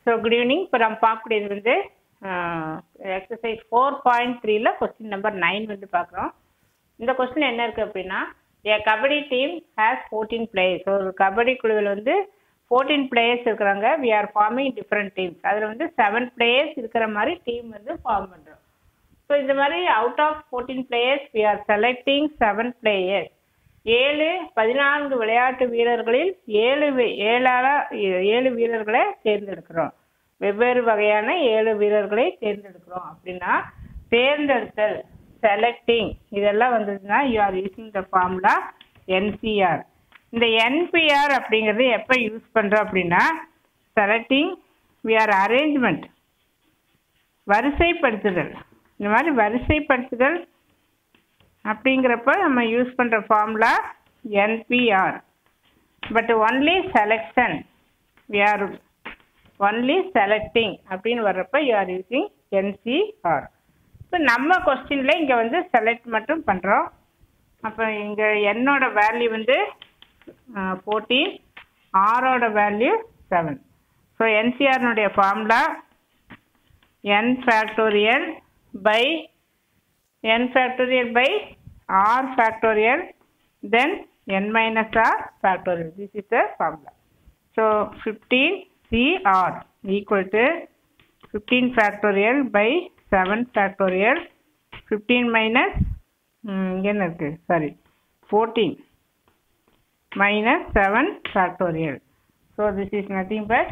so good evening இப்போ நம்ம பார்க்கக்கூடியது வந்து எக்ஸசைஸ் ஃபோர் பாயிண்ட் த்ரீல கொஸ்டின் நம்பர் நைன் வந்து பார்க்குறோம் இந்த கொஸ்டின் என்ன இருக்குது அப்படின்னா a kabaddi team has fourteen players ஒரு கபடி குழுவில் வந்து ஃபோர்டீன் பிளேயர்ஸ் இருக்கிறாங்க we are forming different teams அதில் வந்து செவன் பிளேயர்ஸ் இருக்கிற மாதிரி டீம் வந்து ஃபார்ம் பண்ணுறோம் ஸோ இந்த மாதிரி out of fourteen players we are selecting seven players ஏழு பதினான்கு விளையாட்டு வீரர்களில் ஏழு வி- ஏழால ஏழு வீரர்களை தேர்ந்தெடுக்கிறோம் வெவ்வேறு வகையான ஏழு வீரர்களை தேர்ந்தெடுக்கிறோம் அப்படின்னா தேர்ந்தெடுத்தல் செலக்டிங் இதெல்லாம் வந்ததுன்னா you are using the formula nCr இந்த என்பிஆர் அப்படிங்கிறது எப்போ யூஸ் பண்ணுறோம் அப்படின்னா செலக்டிங் வி ஆர் அரேஞ்ச்மெண்ட் வரிசைப்படுத்துதல் இந்த மாதிரி வரிசைப்படுத்துதல் அப்படிங்கிறப்ப நம்ம யூஸ் பண்ணுற formula nPr but only selection we are only selecting அப்படின்னு வர்றப்ப யூ ஆர் யூஸிங் என்சிஆர் இப்போ நம்ம கொஸ்டினில் இங்கே வந்து செலக்ட் மட்டும் பண்ணுறோம் அப்போ இங்கே என்னோட வேல்யூ வந்து ஃபோர்டீன் ஆரோட வேல்யூ செவன் ஸோ என்சிஆர்னுடைய formula n factorial by n factorial by r factorial then n minus r factorial this is the formula so 15 cr equal to 15 factorial by 7 factorial 15 minus ம், இங்க என்ன இருக்கு sorry 14 minus 7 factorial so this is nothing but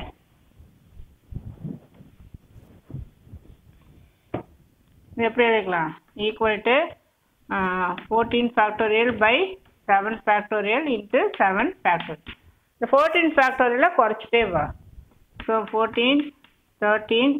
இது எப்படி எழுதிக்கலாம் equal to fourteen factorial by seven factorial into seven factorial இந்த fourteen ஃபேக்டோரியலை குறைச்சிட்டே வா so fourteen thirteen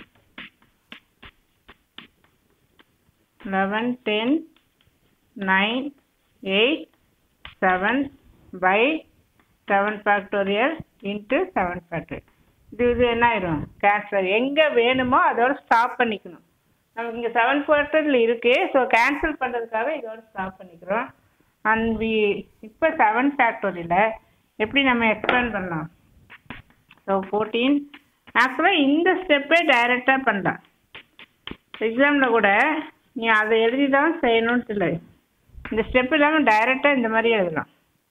eleven ten nine eight seven by seven factorial into seven factorial இது இது என்ன ஆயிரும் கேன்சல் எங்கே வேணுமோ அதோட ஸ்டாப் பண்ணிக்கணும் நமக்கு இங்கே செவன் ஃபேக்டரில் இருக்குது ஸோ கேன்சல் பண்ணுறதுக்காக இதோட ஸ்டாப் பண்ணிக்கிறோம் அண்ட் வி இப்போ செவன் ஃபேக்டரியில் எப்படி நம்ம எக்ஸ்பிளைன் பண்ணலாம் ஸோ ஃபோர்டீன் ஆக்சுவலாக இந்த ஸ்டெப்பே டைரெக்டாக பண்ணலாம் எக்ஸாமில் கூட நீ அதை எழுதி தான் செய்யணும்னு இல்லை இந்த ஸ்டெப் இல்லாமல் டைரெக்டாக இந்த மாதிரி எழுதலாம்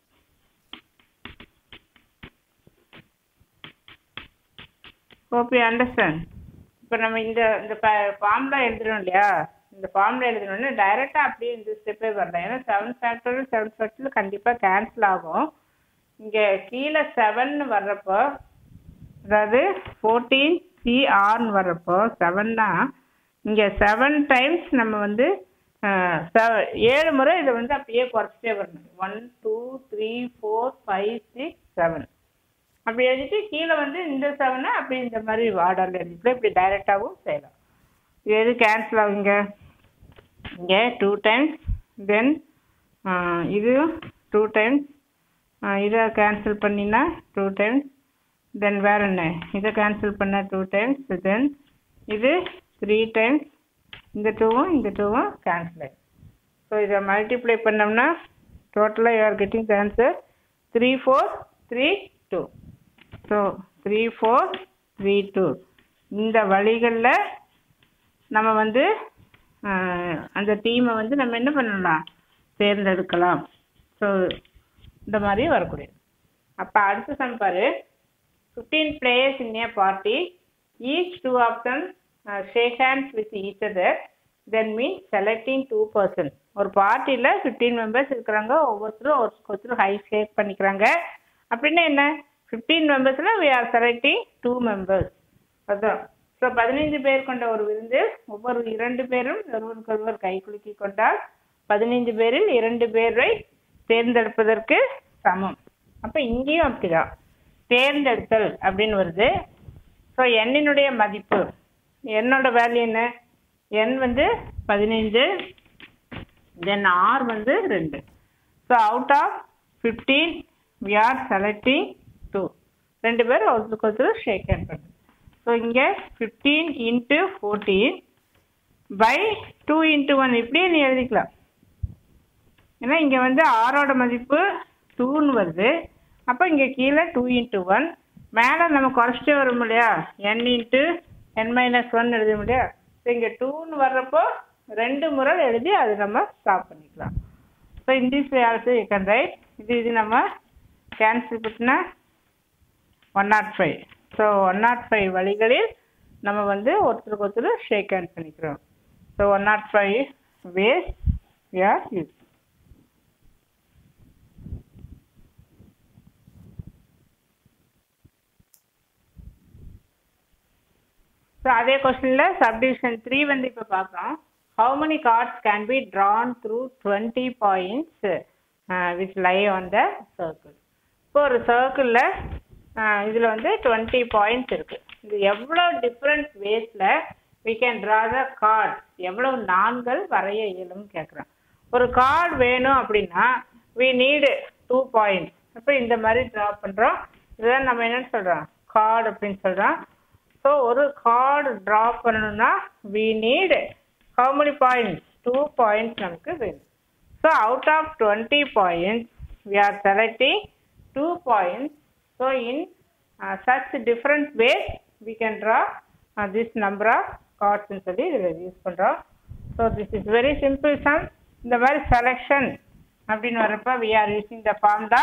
ஹோப் யூ அண்டர்ஸ்டாண்ட் இப்போ நம்ம இந்த இந்த ஃபார்முலா எழுதுறோம் இல்லையா இந்த ஃபார்முலா எழுதணும்னு டைரெக்டாக அப்படியே இந்த ஸ்டெப்பே வரலாம் ஏன்னா செவன் ஃபேக்டரில் செவன் ஃபேக்டரில் கண்டிப்பாக கேன்சல் ஆகும் இங்கே கீழே செவன் வர்றப்போ அதாவது ஃபோர்டீன் சிஆர்னு வர்றப்போ செவன்னா இங்கே செவன் டைம்ஸ் நம்ம வந்து அஹ், செவ- ஏழு முறை இதை வந்து அப்படியே குறைச்சிட்டே வரணும் one two three four five six seven அப்படி எழுதிட்டு கீழே வந்து இந்த செவனை அப்படி இந்த மாதிரி ஆர்டரில் எழுதிட்டு இப்படி டைரெக்டாகவும் செய்யலாம் இது எது கேன்சல் ஆகுங்க இங்கே டூ டைம்ஸ் தென் இது டூ டைம்ஸ் இதை கேன்சல் பண்ணினா டூ டைம்ஸ் தென் வேற என்ன இதை கேன்சல் பண்ண டூ டைம்ஸ் தென் இது த்ரீ டைம்ஸ் இந்த டூவும் இந்த டூவும் கேன்சல் ஆயிடும் ஸோ இதை மல்டிப்ளை பண்ணோம்னா டோட்டலாக you are getting the answer three four three two so three four three two இந்த வழிகளில் நம்ம வந்து ஆஹ், அந்த டீமை வந்து நம்ம என்ன பண்ணலாம் தேர்ந்தெடுக்கலாம் ஸோ இந்த மாதிரி வரக்கூடியது அப்போ அடுத்த சம் பாரு fifteen players in a party each two of them shake hands with each other then mean selecting two person ஒரு பார்ட்டியில் ஃபிஃப்டீன் மெம்பர்ஸ் இருக்கிறாங்க ஒவ்வொருத்தரும் ஒரு ஒருத்தரும் ஹை ஷேக் பண்ணிக்கிறாங்க அப்படின்னா என்ன ஃபிஃப்டீன் மெம்பர்ஸில் we are selecting two members அதான் ஸோ பதினைந்து பேர் கொண்ட ஒரு விருந்து ஒவ்வொரு இரண்டு பேரும் ஒருவருக்கொருவர் கை குலுக்கி கொண்டால் பதினைந்து பேரில் இரண்டு பேரை தேர்ந்தெடுப்பதற்கு சமம் அப்போ இங்கேயும் அப்படிதான் தேர்ந்தெடுத்தல் அப்படின்னு வருது ஸோ எண்ணினுடைய மதிப்பு என்னோட வேல்யூ என்ன எண் வந்து பதினைந்து தென் ஆர் வந்து ரெண்டு so out of fifteen we are selecting two ரெண்டு பேர் ஒருத்தருக்கு ஒருத்தர் ஷேக் ஹேண்ட் பண்ணுது ஸோ இங்கே fifteen into fourteen by two into one இப்படியே நீ எழுதிக்கலாம் ஏன்னா இங்கே வந்து ஆரோட மதிப்பு டூன்னு வருது அப்போ இங்கே கீழே டூ இன்ட்டு ஒன் மேலே நம்ம குறைச்சிட்டே வரும் இல்லையா n into n minus one எழுத இல்லையா ஸோ இங்கே டூன்னு வர்றப்போ ரெண்டு முறை எழுதி அது நம்ம ஸ்டாப் பண்ணிக்கலாம் so in this way also you can write இது இது நம்ம கேன்சல் பண்ணினா one not five so one not five வழிகளில் நம்ம வந்து ஒருத்தருக்கு ஒருத்தர் ஷேக் ஹேண்ட் பண்ணிக்கிறோம் so one not five ways யார் யூஸ் ஸோ அதே கொஸ்டினில் சப்டிவிஷன் த்ரீ வந்து இப்போ பார்க்குறோம் how many cards can be drawn through twenty points which lie on the circle இப்போ ஒரு சர்க்கிளில் இதில் வந்து டுவெண்ட்டி பாயிண்ட்ஸ் இருக்குது இது எவ்வளோ டிஃப்ரெண்ட் வேஸில் we can draw the card எவ்வளோ நான்கள் வரைய இயலும்னு கேட்குறோம் ஒரு கார்டு வேணும் அப்படின்னா we நீடு டூ பாயிண்ட்ஸ் அப்போ இந்த மாதிரி ட்ரா பண்ணுறோம் இதுதான் நம்ம என்னன்னு சொல்கிறோம் கார்டு அப்படின்னு சொல்கிறோம் ஸோ ஒரு கார்டு ட்ரா பண்ணணும்னா we need how many points two points நமக்கு வேணும் so out of twenty points we are selecting two points so in such different ways we can draw this number of கார்ட்ஸ்னு சொல்லி இதில் use பண்ணுறோம் so this is very simple sum இந்த மாதிரி selection அப்படின்னு வர்றப்ப we are using the formula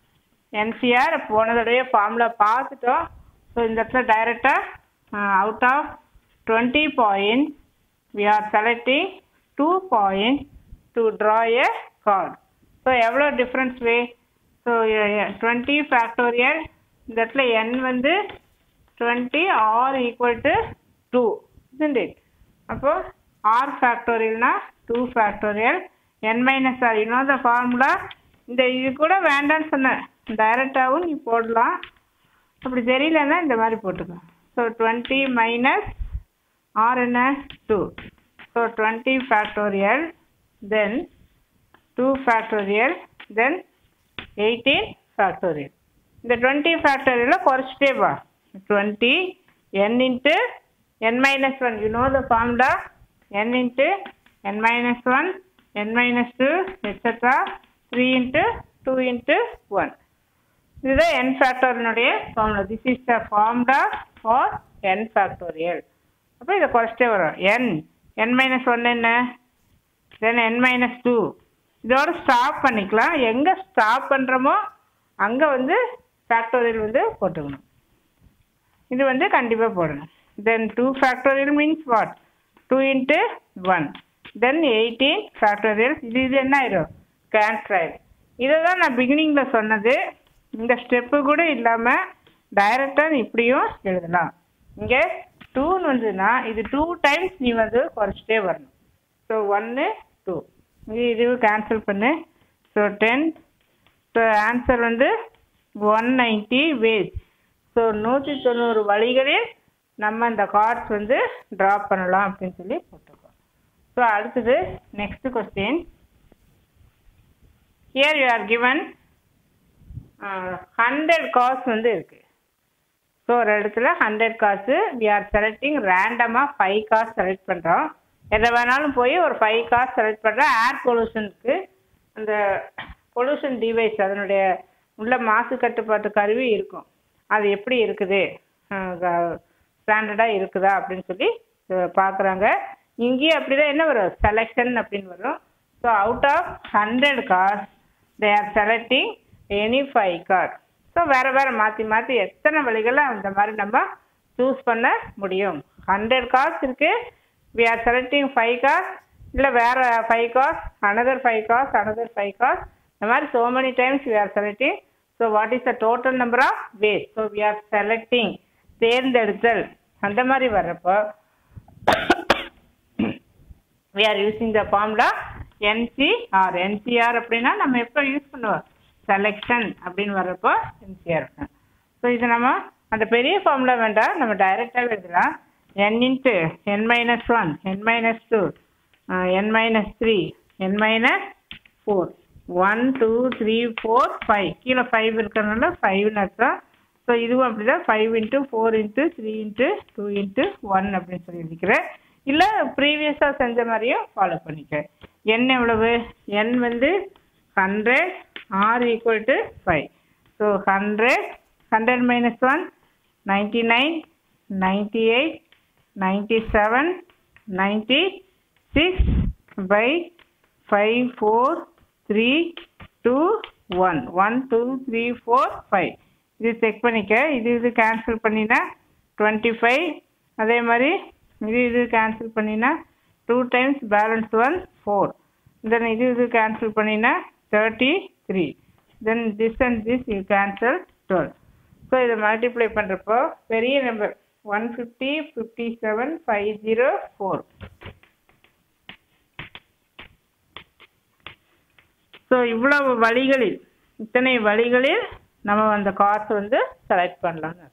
nCr போன தடவை ஃபார்முலா பார்த்துட்டோம் ஸோ இந்த இடத்துல டைரெக்டாக out of twenty point we are selecting two point to draw a card so எவ்வளோ difference way so twenty factorial இந்த இடத்துல என் வந்து twenty r equal to two isn't it அப்போ ஆர் ஃபேக்டோரியல்னா two factorial n minus r இன்னும் the formula இந்த இது கூட வேண்டாம்னு சொன்னேன் டைரெக்டாகவும் நீ போடலாம் அப்படி தெரியலன்னா இந்த மாதிரி போட்டுக்கோ ஸோ டுவெண்ட்டி மைனஸ் ஆர் என்ன two so twenty factorial then two factorial then eighteen factorial இந்த டுவெண்ட்டி ஃபேக்டோரியலில் குறைச்சிட்டே வா twenty n into n minus one you know the formula n into n minus one n minus two extra three into two into one இதுதான் n ஃபேக்டோரியனுடைய formula this is the formula for n factorial அப்போ இதை குறைச்சிட்டே வரும் n n minus one என்ன then என் minus two இதோட stop பண்ணிக்கலாம் எங்கே ஸ்டாப் பண்ணுறோமோ அங்கே வந்து ஃபேக்டோரியல் வந்து போட்டுக்கணும் இது வந்து கண்டிப்பாக போடணும் then two factorial means what two into one then eighteen factorial இது இது என்ன ஆயிரும் கேன்சல் ஆயிடும் இதை தான் நான் பிகினிங்கில் சொன்னது இந்த ஸ்டெப்பு கூட இல்லாமல் டைரெக்டாக இப்படியும் எழுதலாம் இங்கே டூன்னு வந்ததுன்னா இது டூ டைம்ஸ் நீ வந்து குறைச்சிட்டே வரணும் ஸோ ஒன்று டூ இது இதுவும் கேன்சல் பண்ணு ஸோ டென் ஸோ ஆன்சர் வந்து ஒன் நைன்ட்டி வேஸ் ஸோ நூற்றி தொண்ணூறு வழிகளில் நம்ம இந்த கார்ட்ஸ் வந்து ட்ரா பண்ணலாம் அப்படின்னு சொல்லி போட்டிருக்கோம் ஸோ அடுத்தது next question here you are given hundred cars வந்து இருக்கு ஸோ ஒரு இடத்துல ஹண்ட்ரட் காசு வி ஆர் செலக்டிங் ரேண்டமாக ஃபைவ் கார்ஸ் செலக்ட் பண்ணுறோம் எதை வேணாலும் போய் ஒரு ஃபைவ் கார்ஸ் செலக்ட் பண்ணுறோம் ஏர் பொல்யூஷனுக்கு அந்த பொல்யூஷன் டிவைஸ் அதனுடைய உள்ள மாசு கட்டுப்பாட்டு கருவி இருக்கும் அது எப்படி இருக்குது ஸ்டாண்டர்டாக இருக்குதா அப்படின்னு சொல்லி பார்க்குறாங்க இங்கேயும் அப்படி தான் என்ன வரும் செலெக்ஷன் அப்படின்னு வரும் so out of hundred cars they are selecting any five car so வேறு வேறு மாற்றி மாற்றி எத்தனை வழிகளில் அந்த மாதிரி நம்ம சூஸ் பண்ண முடியும் ஹண்ட்ரட் கார்ஸ் இருக்குது we are selecting five cars இல்லை வேறு five cars another five cars another five cars இந்த மாதிரி so many times we are selecting so what is the total number of ways so we are selecting தேர்ந்தெடுத்தல் அந்த மாதிரி வர்றப்போ we are using the formula nCr nCr அப்படின்னா நம்ம எப்போ use பண்ணுவோம் செலெக்ஷன் அப்படின்னு வர்றப்போ என்சிஆர் ஸோ இது நம்ம அந்த பெரிய ஃபார்முலா வேண்டாம் நம்ம டைரெக்டாகவே எழுதலாம் n into n minus one n minus two n minus three n minus four one two three four five கீழே ஃபைவ் இருக்கிறதுனால ஃபைவ்னு அர்த்தம் ஸோ இதுவும் அப்படி தான் five into four into three into two into one அப்படின்னு சொல்லி எழுதிக்கிறேன் இல்லை ப்ரீவியஸாக செஞ்ச மாதிரியும் ஃபாலோ பண்ணிக்கிறேன் என் எவ்வளவு என் வந்து hundred r equal to five so hundred hundred minus one ninety nine ninety eight ninety seven ninety six by five four three two one one two three four five இது check பண்ணிக்க இது இது cancel பண்ணினா twenty five அதே மாதிரி இது இது cancel பண்ணினா two times balance one four then இது இது கேன்சல் பண்ணினா thirty three then this and this you cancel twelve so இதை மல்டிப்ளை பண்ணுறப்போ பெரிய number one fifty fifty seven five zero four so இவ்வளவு வழிகளில் இத்தனை வழிகளில் நம்ம அந்த காசு வந்து செலக்ட் பண்ணலாம்னு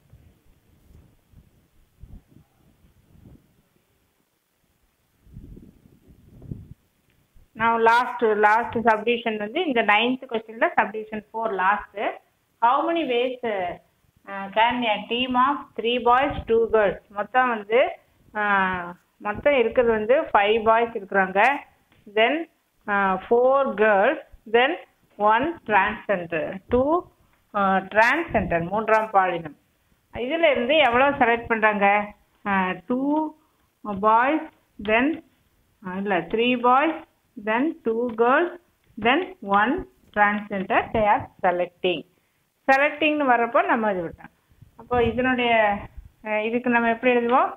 நான் லாஸ்ட் லாஸ்ட் சப்டிஷன் வந்து இந்த நைன்த் கொஸ்டினில் subdivision four last how many ways can a team of three boys two girls மொத்தம் வந்து மொத்தம் இருக்கிறது வந்து ஃபைவ் பாய்ஸ் இருக்கிறாங்க then four girls then one transgender two transgender மூன்றாம் பாலினம் இதில் இருந்து எவ்வளோ செலக்ட் பண்ணுறாங்க டூ பாய்ஸ் தென் இல்லை three boys then two girls then one transgender they are selecting செலக்டிங்னு வர்றப்போ நம்ம இது விட்டோம் அப்போ இதனுடைய இதுக்கு நம்ம எப்படி எழுதுவோம்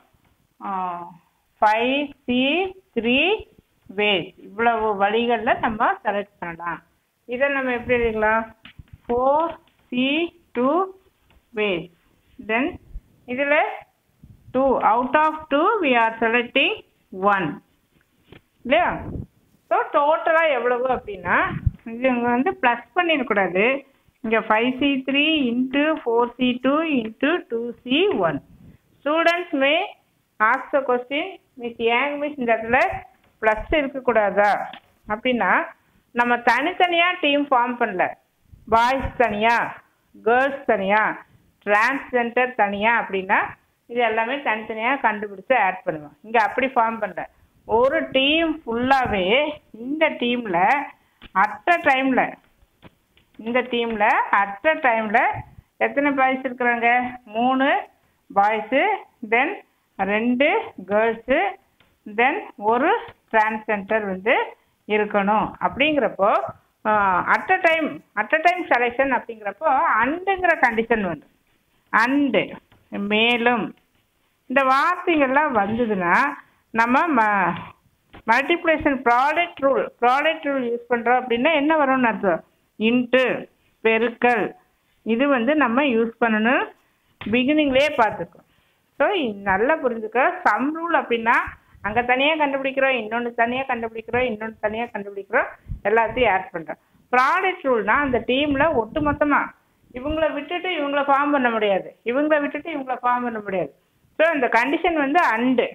ஃபைவ் சி த்ரீ வேஸ் இவ்வளவு வழிகளில் நம்ம செலக்ட் பண்ணலாம் இதை நம்ம எப்படி எழுதிக்கலாம் four C two ways then இதில் two out of two we are selecting one இல்லையா ஸோ டோட்டலாக எவ்வளவு அப்படின்னா இது இங்கே வந்து ப்ளஸ் பண்ணிடக்கூடாது இங்கே five C three into four C two into two C one students may ask the question miss ஏங் மிஸ் இந்த இடத்துல ப்ளஸ் இருக்கக்கூடாதா அப்படின்னா நம்ம தனித்தனியாக டீம் ஃபார்ம் பண்ணல பாய்ஸ் தனியாக கேர்ள்ஸ் தனியாக டிரான்ஸ்ஜெண்டர் தனியாக அப்படின்னா இது எல்லாமே தனித்தனியாக கண்டுபிடிச்சு ஆட் பண்ணுவோம் இங்கே அப்படி ஃபார்ம் பண்ணல ஒரு டீம் ஃபுல்லாகவே இந்த டீமில் அட் அ டைமில் இந்த டீமில் அட் அ டைமில் எத்தனை பாய்ஸ் இருக்கிறாங்க மூணு பாய்ஸு தென் ரெண்டு கேர்ள்ஸு தென் ஒரு டிரான்ஸ்ஜெண்டர் வந்து இருக்கணும் அப்படிங்கிறப்போ at a time at a time selection அப்படிங்கிறப்போ அண்டுங்கிற கண்டிஷன் வந்து அண்டு மேலும் இந்த வார்த்தைகள்லாம் வந்ததுன்னா நம்ம ம multiplication product rule product rule use பண்ணுறோம் அப்படின்னா என்ன வரும்னு அர்த்தம் இன்ட்டு பெருக்கல் இது வந்து நம்ம யூஸ் பண்ணணும் பிகினிங்லேயே பார்த்துக்கோம் ஸோ நல்லா புரிஞ்சுக்க சம் ரூல் அப்படின்னா அங்கே தனியாக கண்டுபிடிக்கிறோம் இன்னொன்று தனியாக கண்டுபிடிக்கிறோம் இன்னொன்று தனியாக கண்டுபிடிக்கிறோம் எல்லாத்தையும் ஆட் பண்ணுறோம் ப்ராடக்ட் ரூல்னா அந்த டீமில் ஒட்டு மொத்தமாக இவங்கள விட்டுட்டு இவங்கள ஃபார்ம் பண்ண முடியாது இவங்கள விட்டுட்டு இவங்கள ஃபார்ம் பண்ண முடியாது ஸோ இந்த கண்டிஷன் வந்து அண்டு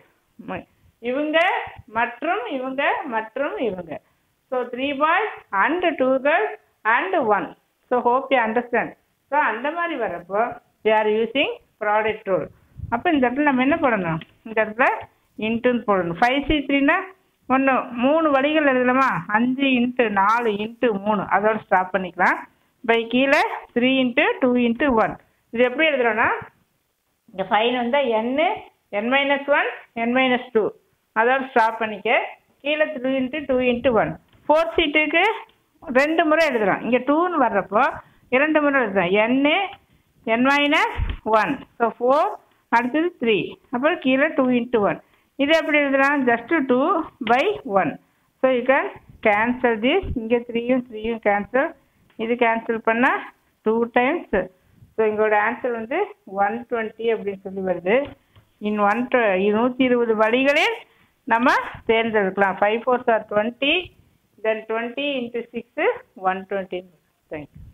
இவங்க மற்றும் இவங்க மற்றும் இவங்க so three boys and two girls and one so hope you understand so அந்த மாதிரி வரப்போ we are using product rule அப்போ இந்த இடத்துல நம்ம என்ன பண்ணணும் இந்த இடத்துல இன்ட்டுன்னு போடணும் ஃபைவ் சி த்ரீனா ஒன்று மூணு வழிகள் எழுதலாமா அஞ்சு இன்ட்டு நாலு இன்ட்டு மூணு அதோட ஸ்டாப் பண்ணிக்கலாம் பை கீழே three into two into one இது எப்படி எழுதுறோன்னா இந்த ஃபைன் வந்து என்னு என் minus one n minus two அதோட ஸ்டாப் பண்ணிக்க கீழே two into two into one fourth சீட்டுக்கு ரெண்டு முறை எழுதுறோம் இங்கே டூன்னு வர்றப்போ இரண்டு முறை எழுதுறோம் என்னு என் மைனஸ் ஒன் ஸோ ஃபோர் அடுத்தது த்ரீ அப்புறம் கீழே டூ இன்ட்டு ஒன் இது எப்படி எழுதுலாம் just two by one so you can cancel this இங்கே த்ரீயும் த்ரீயும் கேன்சல் இது கேன்சல் பண்ணால் டூ டைம்ஸ் ஸோ எங்களோட ஆன்சர் வந்து ஒன் டுவெண்ட்டி அப்படின்னு சொல்லி வருது இன் ஒன் நூற்றி இருபது வழிகளில் நம்ம தேர்ந்தெடுக்கலாம் five four sir twenty then twenty into six one twenty thank you